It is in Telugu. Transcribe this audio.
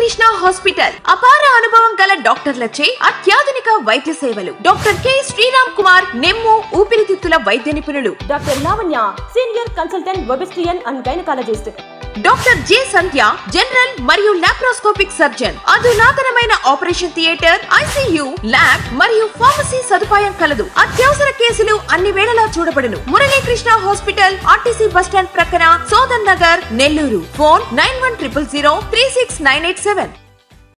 మురళీకృష్ణ హాస్పిటల్ అపార అనుభవం గల డాక్టర్లచే అత్యాధునిక వైద్య సేవలు డాక్టర్ కె శ్రీరామ్ కుమార్ నెమ్ము ఊపిరితిత్తుల వైద్య నిపుణులు doctor Lavanya senior consultant obstetrician and gynaecologist doctor J Sandhya general మరియు లాప్రోస్కోపిక్ సర్జన్ అధునాతనమైన ఆపరేషన్ థియేటర్ ఐసీయూ ల్యాబ్ మరియు ఫార్మసీ సదుపాయం కలదు అత్యవసర కేసులు అన్ని వేళలా చూడబడును మురళీకృష్ణ హాస్పిటల్ ఆర్టీసీ బస్టాండ్ ప్రక్కన Sodan Nagar Nellore phone nine one triple zero three six nine eight seven